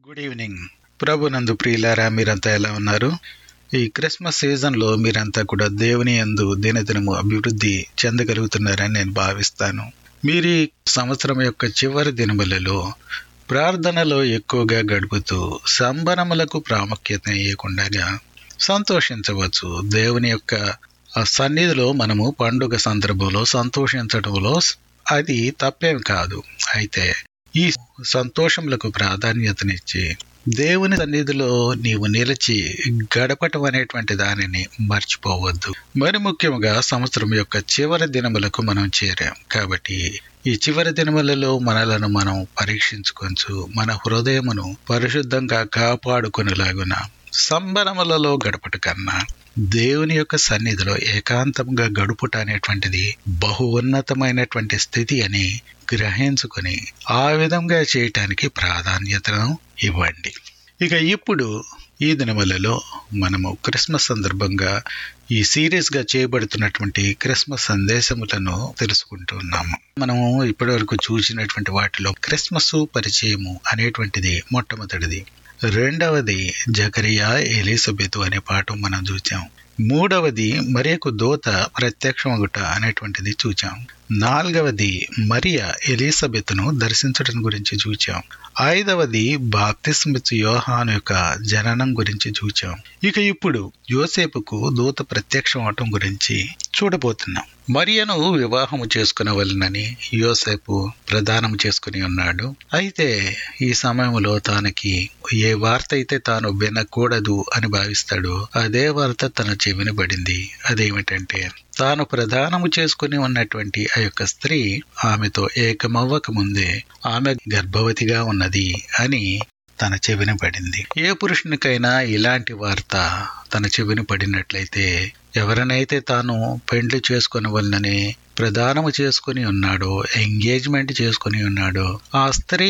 good evening ప్రభు నందు ప్రియులారా మీరంతా ఎలా ఉన్నారు ఈ క్రిస్మస్ సీజన్లో మీరంతా కూడా దేవుని యందు దినదినము అభివృద్ధి చెందగలుగుతున్నారని నేను భావిస్తాను మీరు ఈ సంవత్సరం యొక్క చివరి దినములలో ప్రార్థనలో ఎక్కువగా గడుపుతూ సంబరములకు ప్రాముఖ్యత ఇవ్వకుండా సంతోషించవచ్చు దేవుని యొక్క ఆ సన్నిధిలో మనము పండుగ సందర్భంలో సంతోషించడంలో అది తప్పేం కాదు అయితే ఈ సంతోషములకు ప్రాధాన్యతనిచ్చి దేవుని సన్నిధిలో నీవు నిలిచి గడపటం అనేటువంటి దానిని మర్చిపోవద్దు మరి ముఖ్యంగా సంవత్సరం యొక్క చివరి దినములకు మనం చేరాం కాబట్టి ఈ చివరి దినములలో మనలను మనం పరీక్షించుకొంచు మన హృదయమును పరిశుద్ధంగా కాపాడుకునేలాగున సంబరములలో గడపట కన్నా దేవుని యొక్క సన్నిధిలో ఏకాంతంగా గడుపుట అనేటువంటిది బహు ఉన్నతమైనటువంటి స్థితి అని గ్రహించుకొని ఆ విధంగా చేయటానికి ప్రాధాన్యతను ఇవ్వండి ఇక ఇప్పుడు ఈ దినములలో మనము క్రిస్మస్ సందర్భంగా ఈ సీరియస్ గా చేయబడుతున్నటువంటి క్రిస్మస్ సందేశములను తెలుసుకుంటూ ఉన్నాము మనము ఇప్పటివరకు చూసినటువంటి వాటిలో క్రిస్మస్ పరిచయము అనేటువంటిది మొట్టమొదటిది రెండవది జకరియా ఎలిజబెత్ అనే పాఠం మనం చూచాం మూడవది మరియకు దోత ప్రత్యక్షమగుట అనేటువంటిది చూచాం నాలుగవది మరియా ఎలిజబెత్ను దర్శించడం గురించి చూచాం ఐదవది బాప్తిస్మిత్ యోహాను యొక్క జననం గురించి చూచాం ఇక ఇప్పుడు యోసేపుకు దూత ప్రత్యక్షం అవటం గురించి చూడబోతున్నాం మరియను వివాహము చేసుకునవలనని యోసేపు ప్రదానం చేసుకుని ఉన్నాడు అయితే ఈ సమయంలో తానకి ఏ వార్త అయితే తాను వినకూడదు అని భావిస్తాడు అదే వార్త తన చెవిన పడింది అదేమిటంటే తాను ప్రధానము చేసుకుని ఉన్నటువంటి ఆ యొక్క స్త్రీ ఆమెతో ఏకమవ్వక ముందే ఆమె గర్భవతిగా ఉన్నది అని తన చెవిన పడింది ఏ పురుషునికైనా ఇలాంటి వార్త తన చెవిన పడినట్లయితే ఎవరినైతే తాను పెండ్లి చేసుకునవలనని ప్రదానము చేసుకుని ఉన్నాడో ఎంగేజ్మెంట్ చేసుకుని ఉన్నాడో ఆ స్త్రీ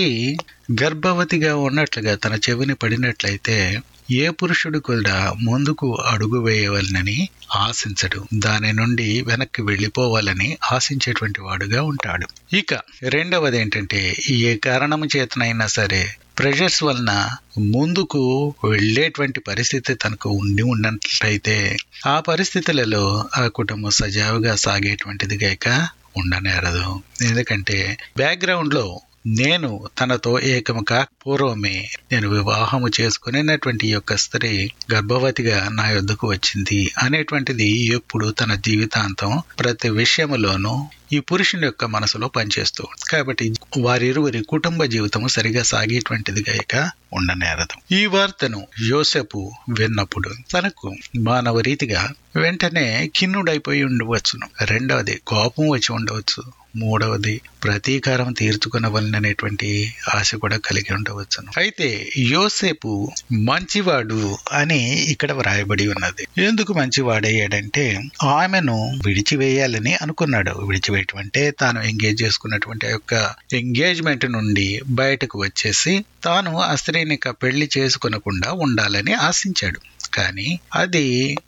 గర్భవతిగా ఉన్నట్లుగా తన చెవిని పడినట్లయితే ఏ పురుషుడు కూడా ముందుకు అడుగు వేయవలనని ఆశించడు దాని నుండి వెనక్కి వెళ్ళిపోవాలని ఆశించేటువంటి వాడుగా ఉంటాడు ఇక రెండవది ఏంటంటే ఏ కారణము చేతనైనా సరే ప్రెషర్స్ వలన ముందుకు వెళ్ళేటువంటి పరిస్థితి తనకు ఉండి ఉన్నట్లయితే ఆ పరిస్థితులలో ఆ కుటుంబం సజావుగా సాగేటువంటిది గాక ఉండనేరదు ఎందుకంటే బ్యాక్గ్రౌండ్ లో నేను తనతో ఏకముగా పూర్వమే నేను వివాహము చేసుకునేటువంటి యొక్క స్త్రీ గర్భవతిగా నా యొద్దకు వచ్చింది అనేటువంటిది ఎప్పుడు తన జీవితాంతం ప్రతి విషయములోనూ ఈ పురుషుని యొక్క మనసులో పనిచేస్తూ కాబట్టి వారిరువురి కుటుంబ జీవితము సరిగా సాగేటువంటిది గాయక ఉండనేరదు ఈ వార్తను యోసెపు విన్నప్పుడు తనకు మానవ రీతిగా వెంటనే కిన్నుడైపోయి ఉండవచ్చును రెండవది కోపం వచ్చి ఉండవచ్చు మూడవది ప్రతీకారం తీర్చుకునవలననేటువంటి ఆశ కూడా కలిగి ఉండవచ్చును అయితే యోసేపు మంచివాడు అని ఇక్కడ వ్రాయబడి ఉన్నది ఎందుకు మంచివాడయ్యాడంటే ఆమెను విడిచివేయాలని అనుకున్నాడు విడిచివేయటం అంటే తాను ఎంగేజ్ చేసుకున్నటువంటి యొక్క ఎంగేజ్మెంట్ నుండి బయటకు వచ్చేసి తాను ఆ స్త్రీని పెళ్లి చేసుకునకుండా ఉండాలని ఆశించాడు కానీ అది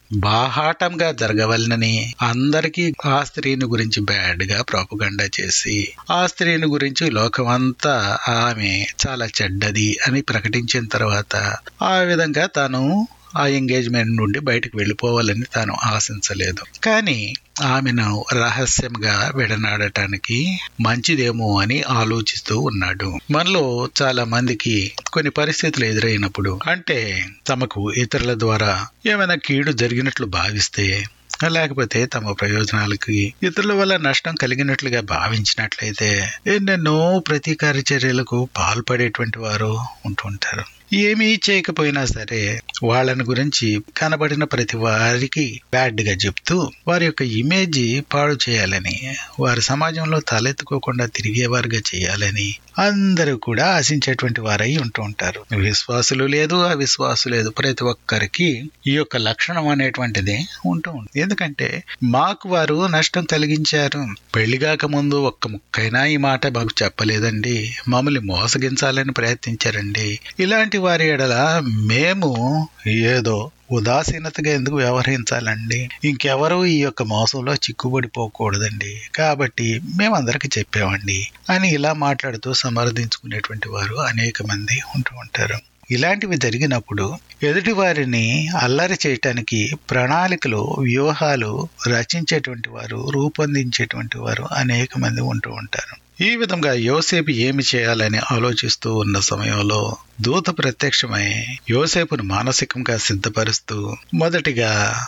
బాహాటంగా జరగవలనని అందరికీ ఆ స్త్రీని గురించి బ్యాడ్ గా ప్రాపగండా చేసి ఆ స్త్రీని గురించి లోకమంతా ఆమె చాలా చెడ్డది అని ప్రకటించిన తర్వాత ఆ విధంగా తాను ఆ ఎంగేజ్మెంట్ నుండి బయటకు వెళ్ళిపోవాలని తాను ఆశించలేదు కానీ ఆమెను రహస్యంగా విడనాడటానికి మంచిదేమో అని ఆలోచిస్తూ ఉన్నాడు మనలో చాలా మందికి కొన్ని పరిస్థితులు ఎదురైనప్పుడు అంటే తమకు ఇతరుల ద్వారా ఏమైనా కీడు జరిగినట్లు భావిస్తే లేకపోతే తమ ప్రయోజనాలకి ఇతరుల వల్ల నష్టం కలిగినట్లుగా భావించినట్లయితే ఎన్నెన్నో ప్రతీకార చర్యలకు పాల్పడేటువంటి వారు ఉంటుంటారు ఏమీ చేయకపోయినా సరే వాళ్ళని గురించి కనబడిన ప్రతి వారికి బ్యాడ్ గా చెప్తూ వారి యొక్క ఇమేజ్ పాడు చేయాలని వారి సమాజంలో తలెత్తుకోకుండా తిరిగేవారుగా చేయాలని అందరూ కూడా ఆశించేటువంటి వారై ఉంటూ ఉంటారు విశ్వాసులు లేదు అవిశ్వాసు లేదు ప్రతి ఒక్కరికి ఈ యొక్క లక్షణం అనేటువంటిది ఉంటూ ఉంటుంది ఎందుకంటే మాకు వారు నష్టం కలిగించారు పెళ్లి కాక ముందు ఒక్క ముక్కైనా ఈ మాట మాకు చెప్పలేదండి మమ్మల్ని మోసగించాలని ప్రయత్నించారండి ఇలాంటి వారి ఎడల మేము ఏదో ఉదాసీనతగా ఎందుకు వ్యవహరించాలండి ఇంకెవరూ ఈ యొక్క మోసంలో చిక్కుబడిపోకూడదండి కాబట్టి మేమందరికి చెప్పామండి అని ఇలా మాట్లాడుతూ సమర్థించుకునేటువంటి వారు అనేక మంది ఉంటూ ఉంటారు ఇలాంటివి జరిగినప్పుడు ఎదుటి వారిని అల్లరి చేయటానికి ప్రణాళికలు వ్యూహాలు రచించేటువంటి వారు రూపొందించేటువంటి వారు అనేక మంది ఉంటూ ఉంటారు ఈ విధంగా యోసేపు ఏమి చేయాలని ఆలోచిస్తూ ఉన్న సమయంలో దూత ప్రత్యక్షమై యోసేపును మానసికంగా సిద్ధపరుస్తూ మొదటిగా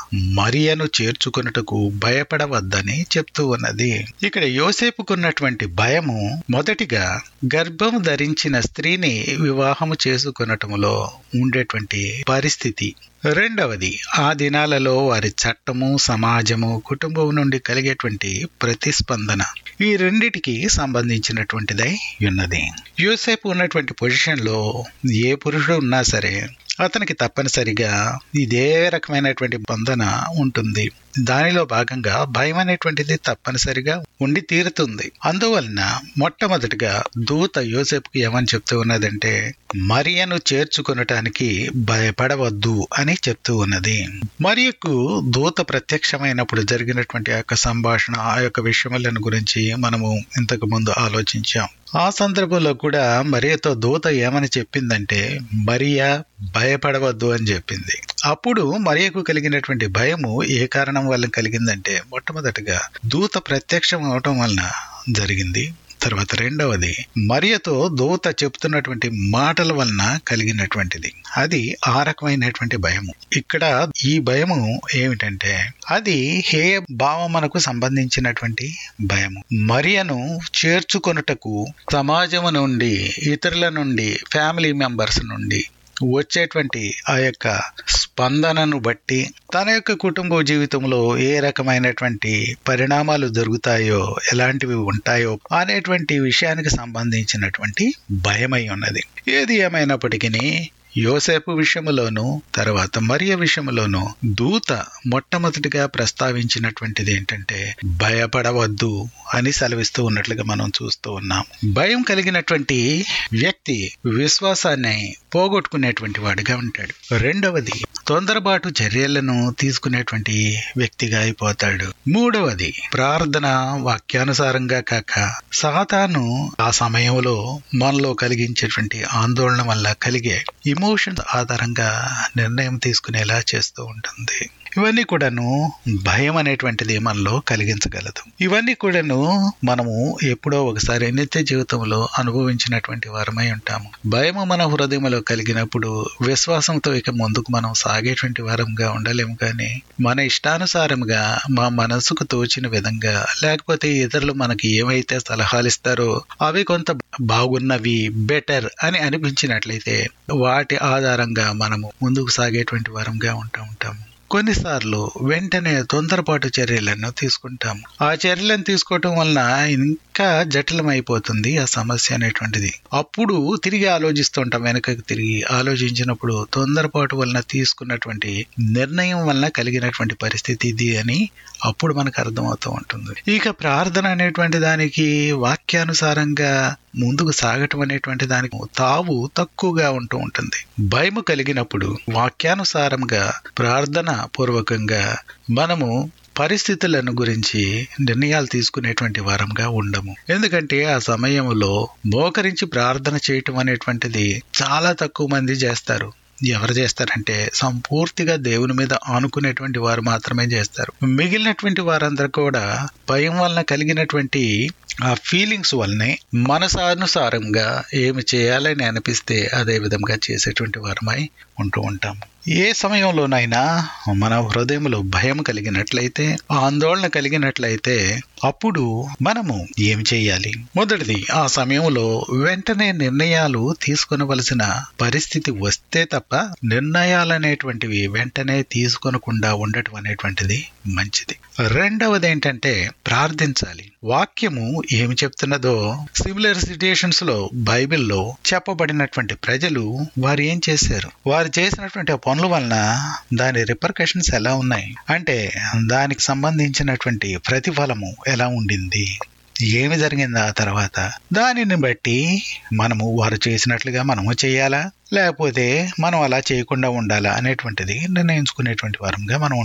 మరియను చేర్చుకున్నటకు భయపడవద్దని చెప్తూ ఉన్నది ఇక్కడ యోసేపుకున్నటువంటి భయము మొదటిగా గర్భం ధరించిన స్త్రీని వివాహము చేసుకునటములో ఉండేటువంటి పరిస్థితి రెండవది ఆ దినాలలో వారి చట్టము సమాజము కుటుంబం నుండి కలిగేటువంటి ప్రతిస్పందన ఈ రెండిటికి సంబంధించినటువంటిదై ఉన్నది యూసేపు ఉన్నటువంటి పొజిషన్లో ఏ పురుషుడు ఉన్నా సరే అతనికి తప్పనిసరిగా ఇదే రకమైనటువంటి బంధన ఉంటుంది దానిలో భాగంగా భయం అనేటువంటిది తప్పనిసరిగా ఉండి తీరుతుంది అందువలన మొట్టమొదటిగా దూత యోసేపుకి ఏమని చెప్తూ ఉన్నదంటే మరియను చేర్చుకొనటానికి భయపడవద్దు అని చెప్తూ ఉన్నది మరియకు దూత ప్రత్యక్షమైనప్పుడు జరిగినటువంటి ఆ యొక్క సంభాషణ ఆ యొక్క విషయములను గురించి మనము ఇంతకు ముందు ఆలోచించాం ఆ సందర్భంలో కూడా మరియతో దూత ఏమని చెప్పిందంటే మరియా భయపడవద్దు అని చెప్పింది అప్పుడు మరియకు కలిగినటువంటి భయము ఏ కారణం వల్ల కలిగిందంటే మొట్టమొదటిగా దూత ప్రత్యక్షం అవటం వలన జరిగింది తర్వాత రెండవది మరియతో దూత చెప్తున్నటువంటి మాటల వలన కలిగినటువంటిది అది ఆ రకమైనటువంటి భయము ఇక్కడ ఈ భయము ఏమిటంటే అది హేయ భావమునకు సంబంధించినటువంటి భయము మరియను చేర్చుకొనుటకు సమాజము నుండి ఇతరుల నుండి ఫ్యామిలీ మెంబర్స్ నుండి వచ్చేటువంటి ఆ యొక్క స్పందనను బట్టి తన యొక్క కుటుంబ జీవితంలో ఏ రకమైనటువంటి పరిణామాలు జరుగుతాయో ఎలాంటివి ఉంటాయో అనేటువంటి విషయానికి సంబంధించినటువంటి భయమై ఉన్నది ఏది ఏమైనప్పటికీ యోసేపు విషయములోను తర్వాత మరియ విషయములోను దూత మొట్టమొదటిగా ప్రస్తావించినటువంటిది ఏంటంటే భయపడవద్దు అని సెలవిస్తూ ఉన్నట్లుగా మనం చూస్తూ ఉన్నాం భయం కలిగినటువంటి వ్యక్తి విశ్వాసాన్ని పోగొట్టుకునేటువంటి వాడిగా ఉంటాడు రెండవది తొందరపాటు చర్యలను తీసుకునేటువంటి వ్యక్తిగా అయిపోతాడు మూడవది ప్రార్థన వాక్యానుసారంగా కాక సాతాను ఆ సమయంలో మనలో కలిగించేటువంటి ఆందోళన వల్ల కలిగే ఇమోషన్స్ ఆధారంగా నిర్ణయం తీసుకునేలా చేస్తూ ఉంటుంది ఇవన్నీ కూడాను భయం అనేటువంటిది మనలో కలిగించగలదు ఇవన్నీ కూడాను మనము ఎప్పుడో ఒకసారి నిత్య జీవితంలో అనుభవించినటువంటి వారమై ఉంటాము భయము మన హృదయంలో కలిగినప్పుడు విశ్వాసంతో ఇక ముందుకు మనం సాగేటువంటి వారంగా ఉండలేము కానీ మన ఇష్టానుసారంగా మా మనసుకు తోచిన విధంగా లేకపోతే ఇతరులు మనకి ఏమైతే సలహాలు ఇస్తారో అవి కొంత బాగున్నవి బెటర్ అని అనిపించినట్లయితే వాటి ఆధారంగా మనము ముందుకు సాగేటువంటి వారంగా ఉంటా ఉంటాము కొన్నిసార్లు వెంటనే తొందరపాటు చర్యలను తీసుకుంటాము ఆ చర్యలను తీసుకోవటం వలన ఇంకా జటిలమైపోతుంది ఆ సమస్య అనేటువంటిది అప్పుడు తిరిగి ఆలోచిస్తుంటాం వెనకకి తిరిగి ఆలోచించినప్పుడు తొందరపాటు వలన తీసుకున్నటువంటి నిర్ణయం వలన కలిగినటువంటి పరిస్థితి ఇది అని అప్పుడు మనకు అర్థమవుతూ ఉంటుంది ఇక ప్రార్థన అనేటువంటి దానికి వాక్యానుసారంగా ముందుకు సాగటం అనేటువంటి దానికి తావు తక్కువగా ఉంటూ ఉంటుంది భయము కలిగినప్పుడు వాక్యానుసారంగా ప్రార్థన పూర్వకంగా మనము పరిస్థితులను గురించి నిర్ణయాలు తీసుకునేటువంటి వారంగా ఉండము ఎందుకంటే ఆ సమయంలో మోకరించి ప్రార్థన చేయటం అనేటువంటిది చాలా తక్కువ మంది చేస్తారు ఎవరు చేస్తారంటే సంపూర్తిగా దేవుని మీద ఆనుకునేటువంటి వారు మాత్రమే చేస్తారు మిగిలినటువంటి వారందరూ కూడా భయం వలన కలిగినటువంటి ఆ ఫీలింగ్స్ వల్లనే మనసానుసారంగా ఏమి చేయాలని అనిపిస్తే అదే విధంగా చేసేటువంటి వారమై ఉంటూ ఉంటాము ఏ సమయంలోనైనా మన హృదయంలో భయం కలిగినట్లయితే ఆందోళన కలిగినట్లయితే అప్పుడు మనము ఏం చేయాలి మొదటిది ఆ సమయంలో వెంటనే నిర్ణయాలు తీసుకొనవలసిన పరిస్థితి వస్తే తప్ప నిర్ణయాలనేటువంటివి వెంటనే తీసుకొనకుండా ఉండటం అనేటువంటిది మంచిది రెండవది ఏంటంటే ప్రార్థించాలి వాక్యము ఏమి చెప్తున్నదో సిమిలర్ సిచ్యుయేషన్స్ లో బైబిల్లో చెప్పబడినటువంటి ప్రజలు వారు ఏం చేశారు వారు చేసినటువంటి ఆ పనుల వలన దాని రిపర్కషన్స్ ఎలా ఉన్నాయి అంటే దానికి సంబంధించినటువంటి ప్రతిఫలము ఎలా ఉండింది ఏమి జరిగింది ఆ తర్వాత దానిని బట్టి మనము వారు చేసినట్లుగా మనము చేయాలా లేకపోతే మనం అలా చేయకుండా ఉండాలా అనేటువంటిది నిర్ణయించుకునేటువంటి వారంగా మనం ఉండాలి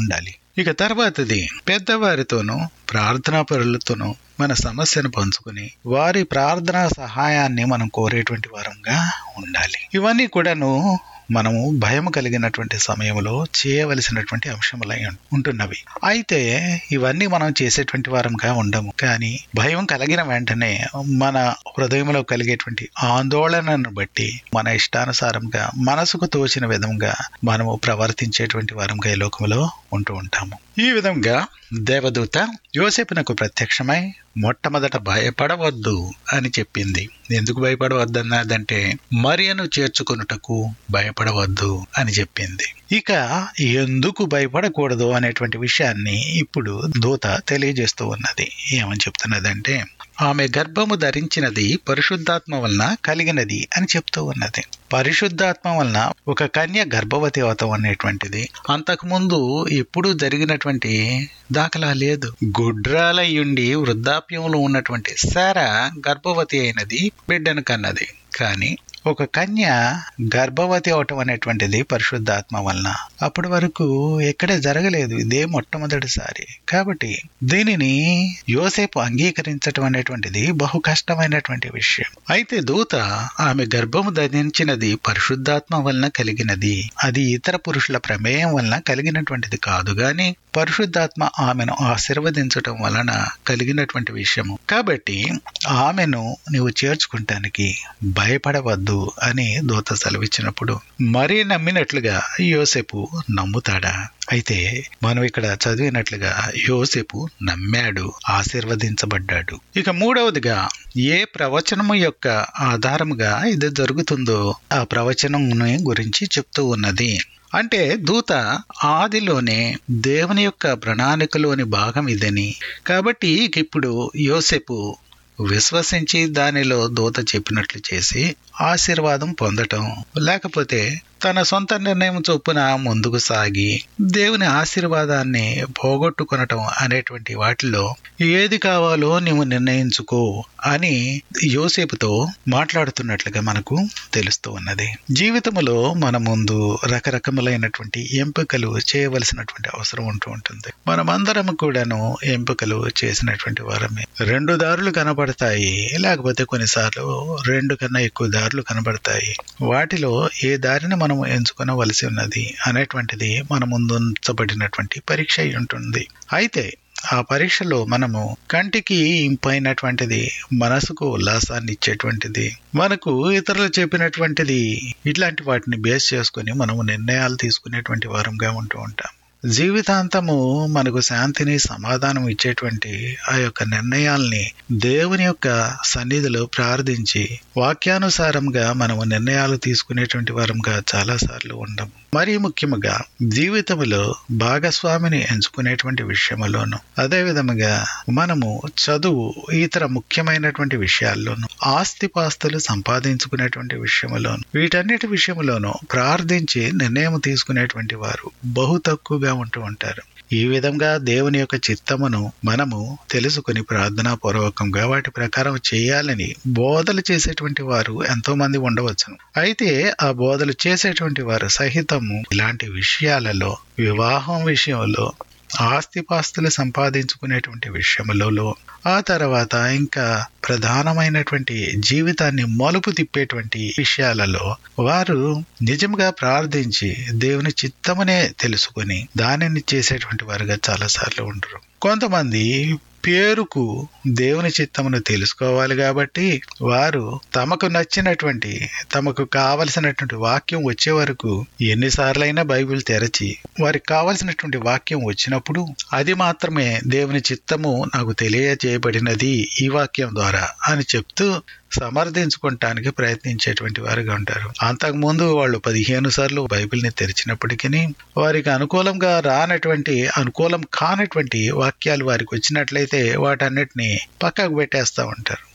ఇక తర్వాతది పెద్దవారితోనూ ప్రార్థనా పరులతోనూ మన సమస్యను పంచుకుని వారి ప్రార్థనా సహాయాన్ని మనం కోరేటువంటి వారంగా ఉండాలి ఇవన్నీ కూడాను మనము భయం కలిగినటువంటి సమయంలో చేయవలసినటువంటి అంశములై ఉంటున్నవి అయితే ఇవన్నీ మనం చేసేటువంటి వారంగా ఉండము కానీ భయం కలిగిన వెంటనే మన హృదయంలో కలిగేటువంటి ఆందోళనను బట్టి మన ఇష్టానుసారంగా మనసుకు తోచిన విధంగా మనము ప్రవర్తించేటువంటి వారంగా ఈ లోకంలో ఉంటూ ఉంటాము ఈ విధంగా దేవదూత యోసేపునకు ప్రత్యక్షమై మొట్టమొదట భయపడవద్దు అని చెప్పింది ఎందుకు భయపడవద్దు అన్నదంటే మరియను చేర్చుకొనుటకు భయపడవద్దు అని చెప్పింది ఇక ఎందుకు భయపడకూడదు అనేటువంటి విషయాన్ని ఇప్పుడు దూత తెలియజేస్తూ ఉన్నది ఏమని చెప్తున్నదంటే ఆమె గర్భము ధరించినది పరిశుద్ధాత్మ వలన కలిగినది అని చెప్తూ ఉన్నది పరిశుద్ధాత్మ వలన ఒక కన్య గర్భవతి అవతం అనేటువంటిది అంతకుముందు ఎప్పుడు జరిగినటువంటి దాఖలా లేదు గుడ్రాలయ్యుండి వృద్ధాప్యంలో ఉన్నటువంటి సారా గర్భవతి అయినది బిడ్డను కన్నది కానీ ఒక కన్య గర్భవతి అవటం అనేటువంటిది పరిశుద్ధాత్మ వలన అప్పటి వరకు ఎక్కడ జరగలేదు ఇదే మొట్టమొదటిసారి కాబట్టి దీనిని యోసేపు అంగీకరించటం అనేటువంటిది బహు కష్టమైనటువంటి విషయం అయితే దూత ఆమె గర్భము ధరించినది పరిశుద్ధాత్మ వలన కలిగినది అది ఇతర పురుషుల ప్రమేయం వలన కలిగినటువంటిది కాదు గాని పరిశుద్ధాత్మ ఆమెను ఆశీర్వదించటం వలన కలిగినటువంటి విషయము కాబట్టి ఆమెను నీవు చేర్చుకుంటానికి భయపడవద్దు అని దూత సెలవిచ్చినప్పుడు మరీ నమ్మినట్లుగా యోసేపు నమ్ముతాడా అయితే మనం ఇక్కడ చదివినట్లుగా యోసేపు నమ్మాడు ఆశీర్వదించబడ్డాడు ఇక మూడవదిగా ఏ ప్రవచనము యొక్క ఆధారముగా ఇది జరుగుతుందో ఆ ప్రవచనం గురించి చెప్తూ ఉన్నది అంటే దూత ఆదిలోనే దేవుని యొక్క ప్రణాళికలోని భాగం ఇదని కాబట్టి ఇప్పుడు యోసేపు విశ్వసించి దానిలో దూత చెప్పినట్లు చేసి ఆశీర్వాదం పొందటం లేకపోతే తన సొంత నిర్ణయం చొప్పున ముందుకు సాగి దేవుని ఆశీర్వాదాన్ని పోగొట్టుకొనటం అనేటువంటి వాటిలో ఏది కావాలో నీవు నిర్ణయించుకో అని యోసేపుతో మాట్లాడుతున్నట్లుగా మనకు తెలుస్తూ ఉన్నది జీవితంలో మన ముందు రకరకములైనటువంటి ఎంపికలు చేయవలసినటువంటి అవసరం ఉంటూ ఉంటుంది మనమందరం కూడాను ఎంపికలు చేసినటువంటి వారమే రెండు దారులు కనబడతాయి లేకపోతే కొన్నిసార్లు రెండు కన్నా ఎక్కువ దారులు కనబడతాయి వాటిలో ఏ దారిని మనం ఎంచుకొనవలసి ఉన్నది అనేటువంటిది మన ముందు ఉంచబడినటువంటి పరీక్ష అయి ఉంటుంది అయితే ఆ పరీక్షలో మనము కంటికి ఇంపైనటువంటిది మనసుకు ఉల్లాసాన్ని ఇచ్చేటువంటిది మనకు ఇతరులు చెప్పినటువంటిది ఇట్లాంటి వాటిని బేస్ చేసుకుని మనము నిర్ణయాలు తీసుకునేటువంటి వారంగా ఉంటూ ఉంటాం జీవితాంతము మనకు శాంతిని సమాధానం ఇచ్చేటువంటి ఆ యొక్క నిర్ణయాల్ని దేవుని యొక్క సన్నిధిలో ప్రార్థించి వాక్యానుసారంగా మనము నిర్ణయాలు తీసుకునేటువంటి వారంగా చాలా సార్లు ఉండము మరీ ముఖ్యముగా జీవితంలో భాగస్వామిని ఎంచుకునేటువంటి విషయములోను అదే విధముగా మనము చదువు ఇతర ముఖ్యమైనటువంటి విషయాల్లోను ఆస్తిపాస్తులు సంపాదించుకునేటువంటి విషయములోను వీటన్నిటి విషయములోను ప్రార్థించి నిర్ణయం తీసుకునేటువంటి వారు బహు తక్కువగా ఉంటూ ఉంటారు ఈ విధంగా దేవుని యొక్క చిత్తమును మనము తెలుసుకుని ప్రార్థనా పూర్వకంగా వాటి ప్రకారం చేయాలని బోధలు చేసేటువంటి వారు ఎంతో మంది ఉండవచ్చును అయితే ఆ బోధలు చేసేటువంటి వారు సహితము ఇలాంటి విషయాలలో వివాహం విషయంలో ఆస్తిపాస్తులు సంపాదించుకునేటువంటి విషయములలో ఆ తర్వాత ఇంకా ప్రధానమైనటువంటి జీవితాన్ని మలుపు తిప్పేటువంటి విషయాలలో వారు నిజంగా ప్రార్థించి దేవుని చిత్తమునే తెలుసుకుని దానిని చేసేటువంటి వారుగా చాలాసార్లు ఉండరు కొంతమంది పేరుకు దేవుని చిత్తమును తెలుసుకోవాలి కాబట్టి వారు తమకు నచ్చినటువంటి తమకు కావలసినటువంటి వాక్యం వచ్చే వరకు ఎన్నిసార్లైనా బైబిల్ తెరచి వారికి కావలసినటువంటి వాక్యం వచ్చినప్పుడు అది మాత్రమే దేవుని చిత్తము నాకు తెలియజేయబడినది ఈ వాక్యం ద్వారా అని చెప్తూ సమర్థించుకోవటానికి ప్రయత్నించేటువంటి వారుగా ఉంటారు అంతకుముందు వాళ్ళు పదిహేను సార్లు బైబిల్ని తెరిచినప్పటికీ వారికి అనుకూలంగా రానటువంటి అనుకూలం కానటువంటి వాక్యాలు వారికి వచ్చినట్లయితే వాటన్నిటిని పక్కకు పెట్టేస్తూ ఉంటారు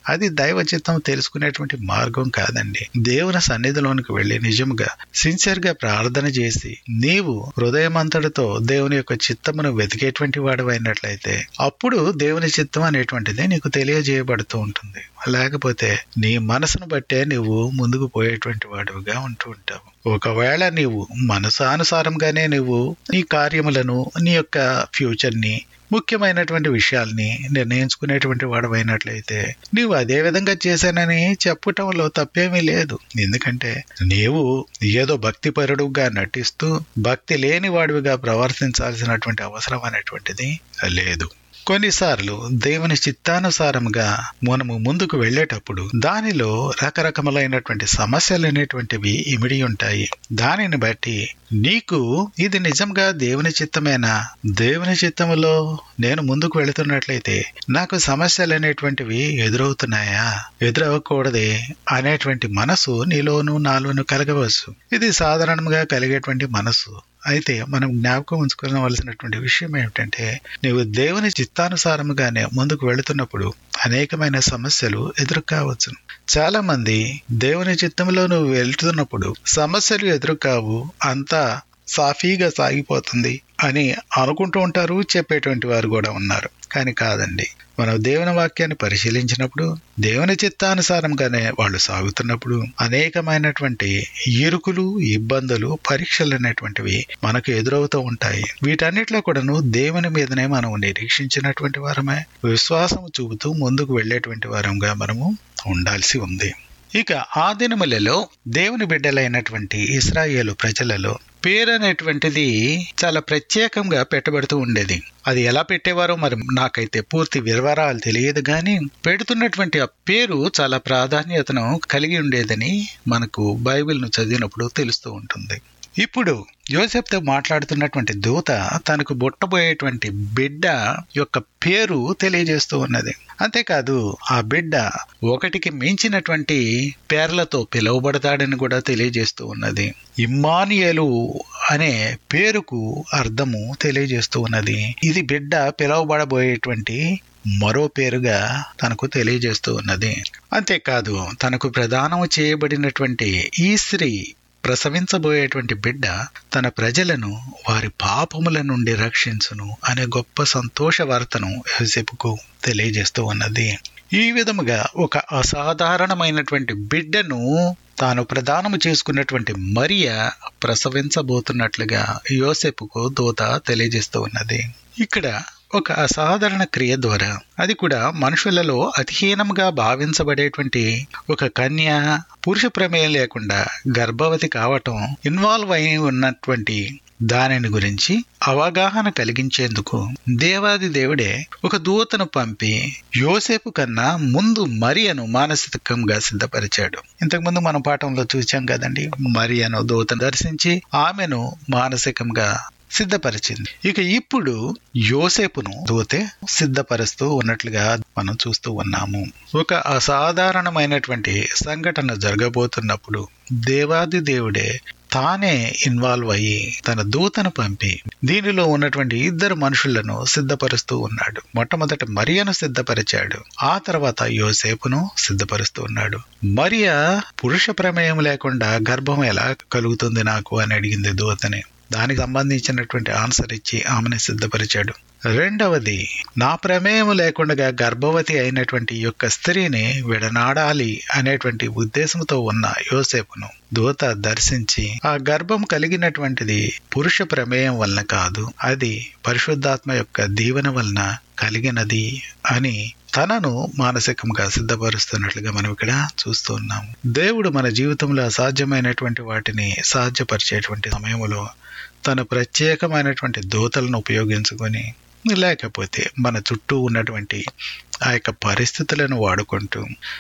అది దైవ చిత్తం తెలుసుకునేటువంటి మార్గం కాదండి దేవుని సన్నిధిలోనికి వెళ్ళి నిజముగా సిన్సియర్ గా ప్రార్థన చేసి నీవు హృదయమంతటితో దేవుని యొక్క చిత్తమును వెతికేటువంటి వాడు అయినట్లయితే అప్పుడు దేవుని చిత్తం అనేటువంటిది నీకు తెలియజేయబడుతూ ఉంటుంది లేకపోతే నీ మనసును బట్టే నువ్వు ముందుకు పోయేటువంటి వాడుగా ఉంటూ ఉంటావు ఒకవేళ నీవు మనసానుసారంగానే నువ్వు నీ కార్యములను నీ యొక్క ఫ్యూచర్ ని ముఖ్యమైనటువంటి విషయాల్ని నిర్ణయించుకునేటువంటి వాడవైనట్లయితే నీవు అదే విధంగా చేశానని చెప్పటంలో తప్పేమీ లేదు ఎందుకంటే నీవు ఏదో భక్తిపరుడుగా నటిస్తూ భక్తి లేని వాడివిగా ప్రవర్తించాల్సినటువంటి అవసరం అనేటువంటిది లేదు కొన్నిసార్లు దేవుని చిత్తానుసారంగా మనము ముందుకు వెళ్ళేటప్పుడు దానిలో రకరకములైనటువంటి సమస్యలు అనేటువంటివి ఇమిడి ఉంటాయి దానిని బట్టి నీకు ఇది నిజంగా దేవుని చిత్తమేనా దేవుని చిత్తములో నేను ముందుకు వెళుతున్నట్లయితే నాకు సమస్యలు అనేటువంటివి ఎదురవుతున్నాయా ఎదురవ్వకూడదే అనేటువంటి మనసు నీలోను నాలోను కలగవచ్చు ఇది సాధారణంగా కలిగేటువంటి మనసు అయితే మనం జ్ఞాపకం ఉంచుకోవలసినటువంటి విషయం ఏమిటంటే నీవు దేవుని చిత్తానుసారముగానే ముందుకు వెళుతున్నప్పుడు అనేకమైన సమస్యలు ఎదురు కావచ్చు చాలా మంది దేవుని చిత్తంలో నువ్వు వెళ్తున్నప్పుడు సమస్యలు ఎదురు కావు అంతా సాఫీగా సాగిపోతుంది అని అనుకుంటూ ఉంటారు చెప్పేటువంటి వారు కూడా ఉన్నారు కానీ కాదండి మనం దేవుని వాక్యాన్ని పరిశీలించినప్పుడు దేవుని చిత్తానుసారంగానే వాళ్ళు సాగుతున్నప్పుడు అనేకమైనటువంటి ఇరుకులు ఇబ్బందులు పరీక్షలు అనేటువంటివి మనకు ఎదురవుతూ ఉంటాయి వీటన్నిటిలో కూడాను దేవుని మీదనే మనం నిరీక్షించినటువంటి వారమే విశ్వాసం చూపుతూ ముందుకు వెళ్ళేటువంటి వారంగా మనము ఉండాల్సి ఉంది ఇక ఆ దినములలో దేవుని బిడ్డలైనటువంటి ఇస్రాయేలు ప్రజలలో పేరు అనేటువంటిది చాలా ప్రత్యేకంగా పెట్టబడుతూ ఉండేది అది ఎలా పెట్టేవారో మరి నాకైతే పూర్తి వివరాలు తెలియదు కానీ పెడుతున్నటువంటి ఆ పేరు చాలా ప్రాధాన్యతను కలిగి ఉండేదని మనకు బైబిల్ను చదివినప్పుడు తెలుస్తూ ఉంటుంది ఇప్పుడు యోసెఫ్తో మాట్లాడుతున్నటువంటి దూత తనకు బుట్టబోయేటువంటి బిడ్డ యొక్క పేరు తెలియజేస్తూ ఉన్నది అంతేకాదు ఆ బిడ్డ ఒకటికి మించినటువంటి పేర్లతో పిలువబడతాడని కూడా తెలియజేస్తూ ఉన్నది ఇమ్మానియలు అనే పేరుకు అర్థము తెలియజేస్తూ ఉన్నది ఇది బిడ్డ పిలువబడబోయేటువంటి మరో పేరుగా తనకు తెలియజేస్తూ ఉన్నది అంతేకాదు తనకు ప్రదానం చేయబడినటువంటి ఈ స్త్రీ ప్రసవించబోయేటువంటి బిడ్డ తన ప్రజలను వారి పాపముల నుండి రక్షించును అనే గొప్ప సంతోష వార్తను యోసేపుకు తెలియజేస్తూ ఉన్నది ఈ విధముగా ఒక అసాధారణమైనటువంటి బిడ్డను తాను ప్రదానము చేసుకున్నటువంటి మరియ ప్రసవించబోతున్నట్లుగా యోసేపుకు దూత తెలియజేస్తూ ఉన్నది ఇక్కడ ఒక అసాధారణ క్రియ ద్వారా అది కూడా మనుషులలో అతిహీనంగా భావించబడేటువంటి ఒక కన్య పురుష ప్రమేయం లేకుండా గర్భవతి కావటం ఇన్వాల్వ్ అయి ఉన్నటువంటి దానిని గురించి అవగాహన కలిగించేందుకు దేవాది దేవుడే ఒక దూతను పంపి యోసేపు కన్నా ముందు మరియను మానసికంగా సిద్ధపరిచాడు ఇంతకుముందు మనం పాఠంలో చూచాం కదండి మరియను దూతను దర్శించి ఆమెను మానసికంగా సిద్ధపరిచింది ఇక ఇప్పుడు యోసేపును దూతే సిద్ధపరుస్తూ ఉన్నట్లుగా మనం చూస్తూ ఉన్నాము ఒక అసాధారణమైనటువంటి సంఘటన జరగబోతున్నప్పుడు దేవాది దేవుడే తానే ఇన్వాల్వ్ అయ్యి తన దూతను పంపి దీనిలో ఉన్నటువంటి ఇద్దరు మనుషులను సిద్ధపరుస్తూ ఉన్నాడు మొట్టమొదట మరియను సిద్ధపరిచాడు ఆ తర్వాత యోసేపును సిద్ధపరుస్తూ ఉన్నాడు మరియ పురుష ప్రమేయం లేకుండా గర్భం ఎలా కలుగుతుంది నాకు అని అడిగింది దూతని దానికి సంబంధించినటువంటి ఆన్సర్ ఇచ్చి ఆమెను సిద్ధపరిచాడు రెండవది నా ప్రమేయం లేకుండా గర్భవతి అయినటువంటి యొక్క స్త్రీని విడనాడాలి అనేటువంటి ఉద్దేశంతో ఉన్న యోసేపును దూత దర్శించి ఆ గర్భం కలిగినటువంటిది పురుష ప్రమేయం వలన కాదు అది పరిశుద్ధాత్మ యొక్క దీవెన వలన కలిగినది అని తనను మానసికంగా సిద్ధపరుస్తున్నట్లుగా మనం ఇక్కడ చూస్తూ ఉన్నాం దేవుడు మన జీవితంలో అసాధ్యమైనటువంటి వాటిని సాధ్యపరిచేటువంటి సమయంలో తన ప్రత్యేకమైనటువంటి దూతలను ఉపయోగించుకొని లేకపోతే మన చుట్టూ ఉన్నటువంటి ఆ యొక్క పరిస్థితులను వాడుకుంటూ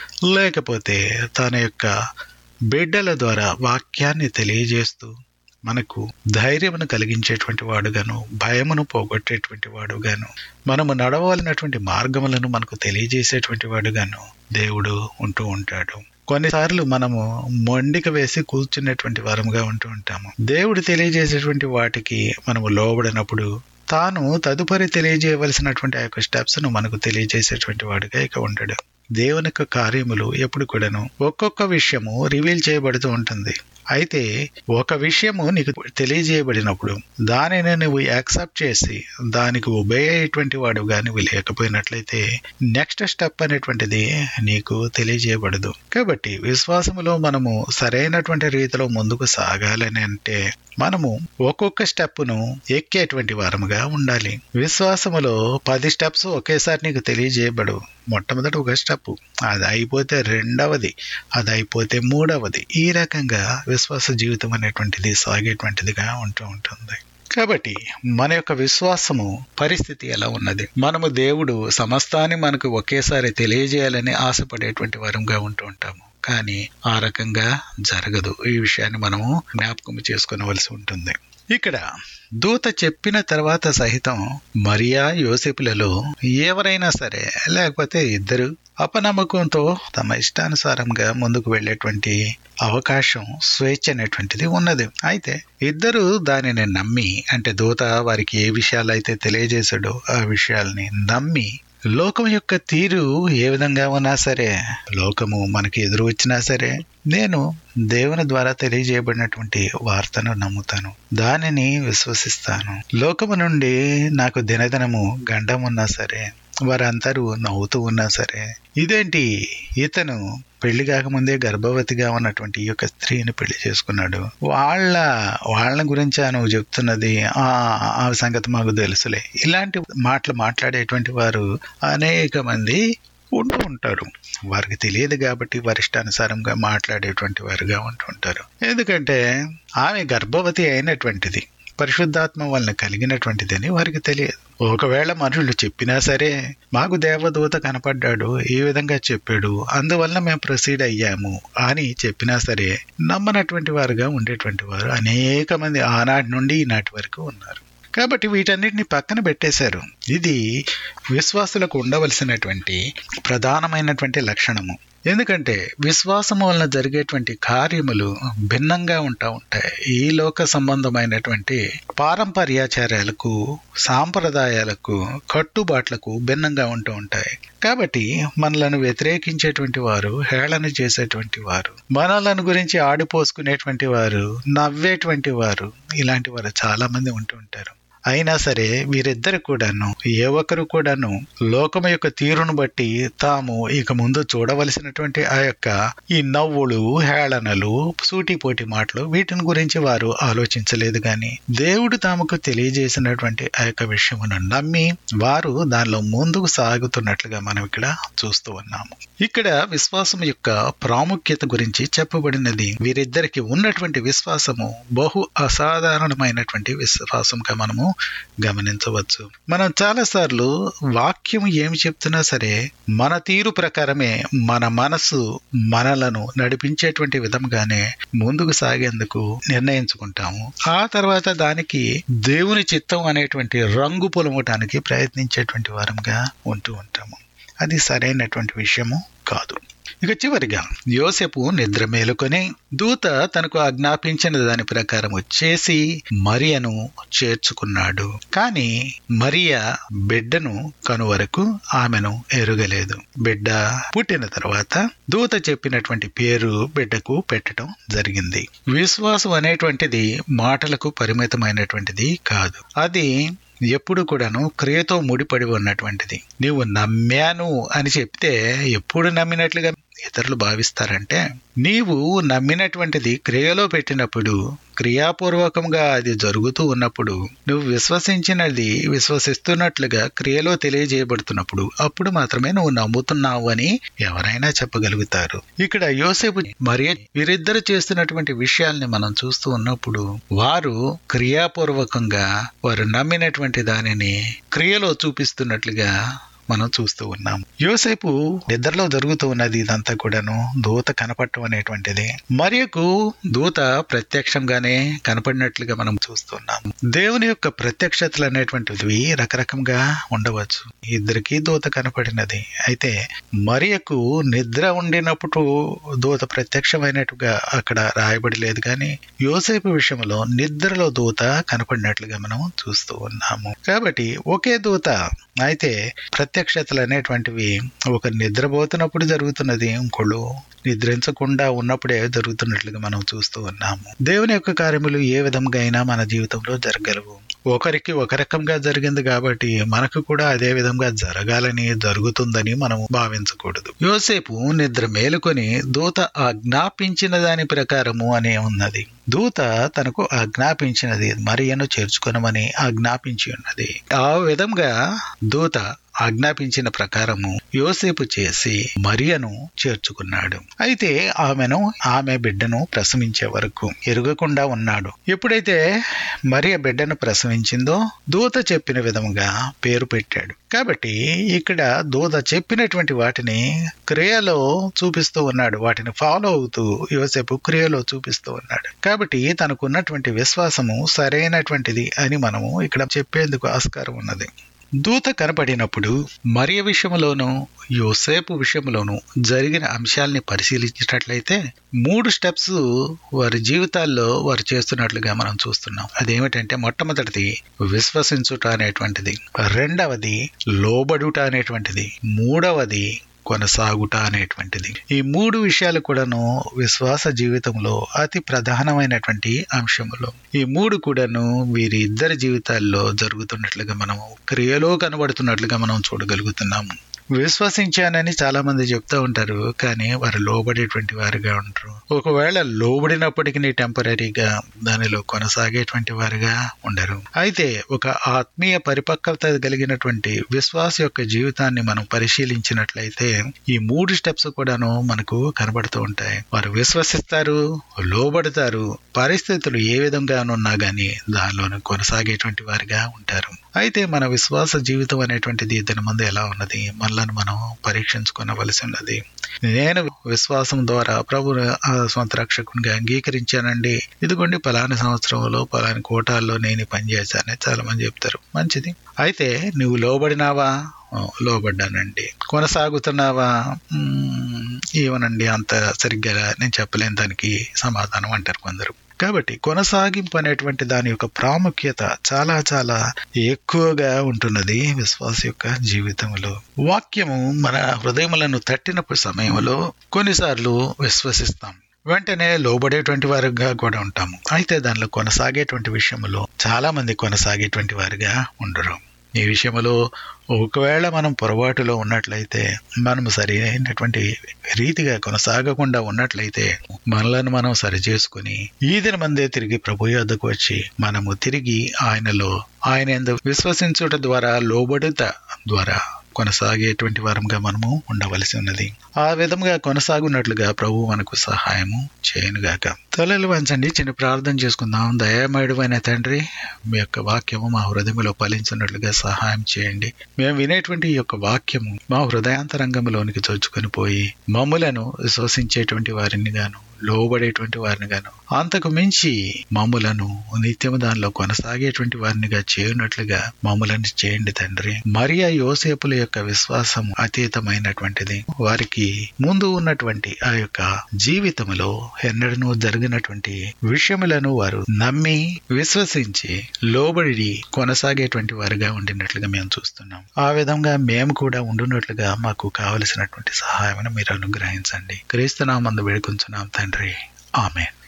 లేకపోతే తన యొక్క బిడ్డల ద్వారా వాక్యాన్ని తెలియజేస్తూ మనకు ధైర్యమును కలిగించేటువంటి వాడుగాను భయమును పోగొట్టేటువంటి వాడుగాను మనము నడవలసినటువంటి మార్గములను మనకు తెలియజేసేటువంటి వాడుగాను దేవుడు ఉంటూ ఉంటాడు కొన్నిసార్లు మనము మొండిక వేసి కూర్చునేటువంటి వారముగా ఉంటూ ఉంటాము దేవుడు తెలియజేసేటువంటి వాటికి మనము లోబడినప్పుడు తాను తదుపరి తెలియజేయవలసినటువంటి ఆ యొక్క స్టెప్స్ ను మనకు తెలియజేసేటువంటి వాడుగా ఇక ఉండడు దేవుని యొక్క కార్యములు ఎప్పుడు కూడాను ఒక్కొక్క విషయము రివీల్ చేయబడుతూ ఉంటుంది అయితే ఒక విషయము నీకు తెలియజేయబడినప్పుడు దానిని నువ్వు యాక్సెప్ట్ చేసి దానికి ఉభయటువంటి వాడుగా నువ్వు లేకపోయినట్లయితే నెక్స్ట్ స్టెప్ అనేటువంటిది నీకు తెలియజేయబడదు కాబట్టి విశ్వాసములో మనము సరైనటువంటి రీతిలో ముందుకు సాగాలని అంటే మనము ఒక్కొక్క స్టెప్ను ఎక్కేటువంటి వారముగా ఉండాలి విశ్వాసములో పది స్టెప్స్ ఒకేసారి నీకు తెలియజేయబడు మొట్టమొదటి ఒక స్టెప్ అది అయిపోతే రెండవది అది అయిపోతే మూడవది ఈ రకంగా విశ్వాస జీవితం అనేటువంటిది సాగేటువంటిదిగా ఉంటూ ఉంటుంది కాబట్టి మన యొక్క విశ్వాసము పరిస్థితి ఎలా ఉన్నది మనము దేవుడు సమస్తాన్ని మనకు ఒకేసారి తెలియజేయాలని ఆశపడేటువంటి వారంగా ఉంటూ ఉంటాము కానీ ఆ రకంగా జరగదు ఈ విషయాన్ని మనము జ్ఞాపకం చేసుకునవలసి ఉంటుంది ఇక్కడ దూత చెప్పిన తర్వాత సహితం మరియా యోసేపులలో ఎవరైనా సరే లేకపోతే ఇద్దరు అపనమ్మకంతో తమ ఇష్టానుసారంగా ముందుకు వెళ్ళేటువంటి అవకాశం స్వేచ్ఛ అనేటువంటిది ఉన్నది అయితే ఇద్దరు దానిని నమ్మి అంటే దూత వారికి ఏ విషయాలు అయితే తెలియజేశాడో ఆ విషయాల్ని నమ్మి లోకం యొక్క తీరు ఏ విధంగా ఉన్నా సరే లోకము మనకి ఎదురు వచ్చినా సరే నేను దేవుని ద్వారా తెలియజేయబడినటువంటి వార్తను నమ్ముతాను దానిని విశ్వసిస్తాను లోకము నుండి నాకు దినదినము గండం ఉన్నా సరే వారందరూ నవ్వుతూ ఉన్నా సరే ఇదేంటి ఇతను పెళ్లి కాకముందే గర్భవతిగా ఉన్నటువంటి ఈ యొక్క స్త్రీని పెళ్లి చేసుకున్నాడు వాళ్ళ వాళ్ళ గురించి నువ్వు చెప్తున్నది ఆ ఆ సంగతి మాకు తెలుసులే ఇలాంటి మాటలు మాట్లాడేటువంటి వారు అనేక మంది ఉంటూ ఉంటారు వారికి తెలియదు కాబట్టి వారి ఇష్టానుసారంగా మాట్లాడేటువంటి వారుగా ఉంటుంటారు ఎందుకంటే ఆమె గర్భవతి అయినటువంటిది పరిశుద్ధాత్మ వలన కలిగినటువంటిదని వారికి తెలియదు ఒకవేళ మనుషులు చెప్పినా సరే మాకు దేవదూత కనపడ్డాడు ఈ విధంగా చెప్పాడు అందువలన మేము ప్రొసీడ్ అయ్యాము అని చెప్పినా సరే నమ్మనటువంటి వారుగా ఉండేటువంటి వారు అనేక మంది ఆనాటి నుండి ఈనాటి వరకు ఉన్నారు కాబట్టి వీటన్నిటిని పక్కన పెట్టేశారు ఇది విశ్వాసులకు ఉండవలసినటువంటి ప్రధానమైనటువంటి లక్షణము ఎందుకంటే విశ్వాసం వలన జరిగేటువంటి కార్యములు భిన్నంగా ఉంటా ఉంటాయి ఈ లోక సంబంధమైనటువంటి పారంపర్యాచారాలకు సాంప్రదాయాలకు కట్టుబాట్లకు భిన్నంగా ఉంటూ ఉంటాయి కాబట్టి మనలను వ్యతిరేకించేటువంటి వారు హేళన చేసేటువంటి వారు మనలను గురించి ఆడిపోసుకునేటువంటి వారు నవ్వేటువంటి వారు ఇలాంటి వారు చాలా మంది ఉంటూ ఉంటారు అయినా సరే వీరిద్దరు కూడాను ఏ ఒక్కరు కూడాను లోకం యొక్క తీరును బట్టి తాము ఇక ముందు చూడవలసినటువంటి ఆ యొక్క ఈ నవ్వులు హేళనలు సూటిపోటి మాటలు వీటిని గురించి వారు ఆలోచించలేదు కానీ దేవుడు తాముకు తెలియజేసినటువంటి ఆ యొక్క విషయమును నమ్మి వారు దానిలో ముందుకు సాగుతున్నట్లుగా మనం ఇక్కడ చూస్తూ ఉన్నాము ఇక్కడ విశ్వాసం యొక్క ప్రాముఖ్యత గురించి చెప్పబడినది వీరిద్దరికి ఉన్నటువంటి విశ్వాసము బహు అసాధారణమైనటువంటి విశ్వాసంగా మనము గమనించవచ్చు మనం చాలాసార్లు వాక్యం ఏమి చెప్తున్నా సరే మన తీరు ప్రకారమే మన మనసు మనలను నడిపించేటువంటి విధంగానే ముందుకు సాగేందుకు నిర్ణయించుకుంటాము ఆ తర్వాత దానికి దేవుని చిత్తం అనేటువంటి రంగు పొలమటానికి ప్రయత్నించేటువంటి వారంగా ఉంటూ ఉంటాము అది సరైనటువంటి విషయము కాదు ఇక చివరిగా యోసెపు నిద్ర మేలుకొని దూత తనకు ఆజ్ఞాపించిన దాని ప్రకారం చేసి మరియను చేర్చుకున్నాడు కాని మరియ బిడ్డను కనువరకు ఆమెను ఎరుగలేదు బిడ్డ పుట్టిన తర్వాత దూత చెప్పినటువంటి పేరు బిడ్డకు పెట్టడం జరిగింది విశ్వాసం అనేటువంటిది మాటలకు పరిమితమైనటువంటిది కాదు అది ఎప్పుడు కూడాను క్రియతో ముడిపడి ఉన్నటువంటిది నీవు నమ్మాను అని చెప్తే ఎప్పుడు నమ్మినట్లుగా ఇతరులు భావిస్తారంటే నీవు నమ్మినటువంటిది క్రియలో పెట్టినప్పుడు క్రియాపూర్వకంగా అది జరుగుతూ ఉన్నప్పుడు నువ్వు విశ్వసించినది విశ్వసిస్తున్నట్లుగా క్రియలో తెలియజేయబడుతున్నప్పుడు అప్పుడు మాత్రమే నువ్వు నమ్ముతున్నావు అని ఎవరైనా చెప్పగలుగుతారు ఇక్కడ యోసేపు మరియు వీరిద్దరు చేస్తున్నటువంటి విషయాల్ని మనం చూస్తూ ఉన్నప్పుడు వారు క్రియాపూర్వకంగా వారు నమ్మినటువంటి దానిని క్రియలో చూపిస్తున్నట్లుగా మనం చూస్తూ ఉన్నాం యోసేపు నిద్రలో జరుగుతూ ఉన్నది ఇదంతా కూడాను దూత కనపడటం అనేటువంటిది మరియకు దూత ప్రత్యక్షంగానే కనపడినట్లుగా మనం చూస్తున్నాం దేవుని యొక్క ప్రత్యక్షతలు అనేటువంటివి రకరకంగా ఉండవచ్చు ఇద్దరికి దూత కనపడినది అయితే మరియకు నిద్ర ఉండినప్పుడు దూత ప్రత్యక్షమైనట్టుగా అక్కడ రాయబడి లేదు కానీ యోసేపు విషయంలో నిద్రలో దూత కనపడినట్లుగా మనం చూస్తూ ఉన్నాము కాబట్టి ఒకే దూత అయితే ప్రత్యక్షతలు అనేటువంటివి ఒక నిద్రపోతున్నప్పుడు జరుగుతున్నది ఇంకోళ్ళు నిద్రించకుండా ఉన్నప్పుడే జరుగుతున్నట్లుగా మనం చూస్తూ ఉన్నాము దేవుని యొక్క కార్యములు ఏ విధంగా అయినా మన జీవితంలో జరగలవు ఒకరికి ఒక రకంగా జరిగింది కాబట్టి మనకు కూడా అదే విధంగా జరగాలని జరుగుతుందని మనం భావించకూడదు యోసేపు నిద్ర మేలుకొని దూత ఆజ్ఞాపించిన దాని ప్రకారము అనే ఉన్నది దూత తనకు ఆజ్ఞాపించినది మరియను చేర్చుకొనమని ఆజ్ఞాపించి ఉన్నది ఆ విధంగా దూత ఆజ్ఞాపించిన ప్రకారము యోసేపు చేసి మరియను చేర్చుకున్నాడు అయితే ఆమెను ఆమె బిడ్డను ప్రసవించే వరకు ఎరుగకుండా ఉన్నాడు ఎప్పుడైతే మరియ బిడ్డను ప్రసవించిందో దూత చెప్పిన విధముగా పేరు పెట్టాడు కాబట్టి ఇక్కడ దూత చెప్పినటువంటి వాటిని క్రియలో చూపిస్తూ ఉన్నాడు వాటిని ఫాలో అవుతూ యోసేపు క్రియలో చూపిస్తూ ఉన్నాడు కాబట్టి తనకున్నటువంటి విశ్వాసము సరైనటువంటిది అని మనము ఇక్కడ చెప్పేందుకు ఆస్కారం ఉన్నది దూత కనపడినప్పుడు మరియ విషయంలోనూ యోసేపు విషయంలోనూ జరిగిన అంశాల్ని పరిశీలించినట్లయితే మూడు స్టెప్స్ వారి జీవితాల్లో వారు చేస్తున్నట్లుగా మనం చూస్తున్నాం అదేమిటంటే మొట్టమొదటిది విశ్వసించుట అనేటువంటిది రెండవది లోబడుట అనేటువంటిది మూడవది కొనసాగుట అనేటువంటిది ఈ మూడు విషయాలు కూడాను విశ్వాస జీవితంలో అతి ప్రధానమైనటువంటి అంశములు ఈ మూడు కూడాను వీరి ఇద్దరి జీవితాల్లో జరుగుతున్నట్లుగా మనం క్రియలో కనబడుతున్నట్లుగా మనం చూడగలుగుతున్నాము విశ్వసించానని చాలా మంది చెప్తూ ఉంటారు కానీ వారు లోబడేటువంటి వారుగా ఉంటారు ఒకవేళ లోబడినప్పటికీ టెంపరీగా దానిలో కొనసాగేటువంటి వారుగా ఉండరు అయితే ఒక ఆత్మీయ పరిపక్వత కలిగినటువంటి విశ్వాస యొక్క జీవితాన్ని మనం పరిశీలించినట్లయితే ఈ మూడు స్టెప్స్ కూడాను మనకు కనబడుతూ ఉంటాయి వారు విశ్వసిస్తారు లోబడతారు పరిస్థితులు ఏ విధంగానున్నా గానీ దానిలోనే కొనసాగేటువంటి వారిగా ఉంటారు అయితే మన విశ్వాస జీవితం అనేటువంటిది దీని ముందు ఎలా ఉన్నది మనలను మనం పరీక్షించుకోవలసి ఉన్నది నేను విశ్వాసం ద్వారా ప్రభు సొంత రక్షకునిగా అంగీకరించానండి ఇదిగోండి పలాని సంవత్సరంలో పలాని కోటాల్లో నేను ఈ పని చేశానని చాలా మంది చెప్తారు మంచిది అయితే నువ్వు లోబడినావా లోబడ్డానండి కొనసాగుతున్నావా ఏమనండి అంత సరిగ్గా నేను చెప్పలేని దానికి సమాధానం అంటారు కొందరు కాబట్టి కొనసాగింపు అనేటువంటి దాని యొక్క ప్రాముఖ్యత చాలా చాలా ఎక్కువగా ఉంటున్నది విశ్వాస యొక్క జీవితంలో వాక్యము మన హృదయములను తట్టినప్పుడు సమయంలో కొన్నిసార్లు విశ్వసిస్తాం వెంటనే లోబడేటువంటి వారుగా కూడా ఉంటాము అయితే దానిలో కొనసాగేటువంటి విషయంలో చాలా మంది కొనసాగేటువంటి వారుగా ఉండరు ఈ విషయంలో ఒకవేళ మనం పొరపాటులో ఉన్నట్లయితే మనము సరైనటువంటి రీతిగా కొనసాగకుండా ఉన్నట్లయితే మనలను మనం సరి చేసుకుని ఈ దిన మందే తిరిగి ప్రభు యొద్దకు వచ్చి మనము తిరిగి ఆయనలో ఆయన ఎందు విశ్వసించుట ద్వారా లోబడుట ద్వారా కొనసాగేటువంటి వారంగా మనము ఉండవలసి ఉన్నది ఆ విధంగా కొనసాగున్నట్లుగా ప్రభు మనకు సహాయము చేయనుగాక తలలు వంచండి చిన్న ప్రార్థన చేసుకుందాం దయామయుడమైన తండ్రి మీ యొక్క వాక్యము మా హృదయంలో ఫలించినట్లుగా సహాయం చేయండి మేము వినేటువంటి ఈ యొక్క వాక్యము మా హృదయాంతరంగంలోనికి చొచ్చుకొని పోయి మమ్ములను విశ్వసించేటువంటి వారిని గాను లోబడేటువంటి వారిని గాను అంతకు మించి మమ్ములను నిత్యము దానిలో కొనసాగేటువంటి వారినిగా చేయనట్లుగా మమ్ములను చేయండి తండ్రి మరియా యోసేపుల యొక్క విశ్వాసం అతీతమైనటువంటిది వారికి ముందు ఉన్నటువంటి ఆ యొక్క జీవితంలో ఎన్నడనూ జరిగినటువంటి విషయములను వారు నమ్మి విశ్వసించి లోబడి కొనసాగేటువంటి వారిగా ఉండినట్లుగా మేము చూస్తున్నాం ఆ విధంగా మేము కూడా ఉండున్నట్లుగా మాకు కావలసినటువంటి సహాయమును మీరు అనుగ్రహించండి క్రీస్తునామందు వేడుకుంటున్నాం తండ్రి ఆమెన్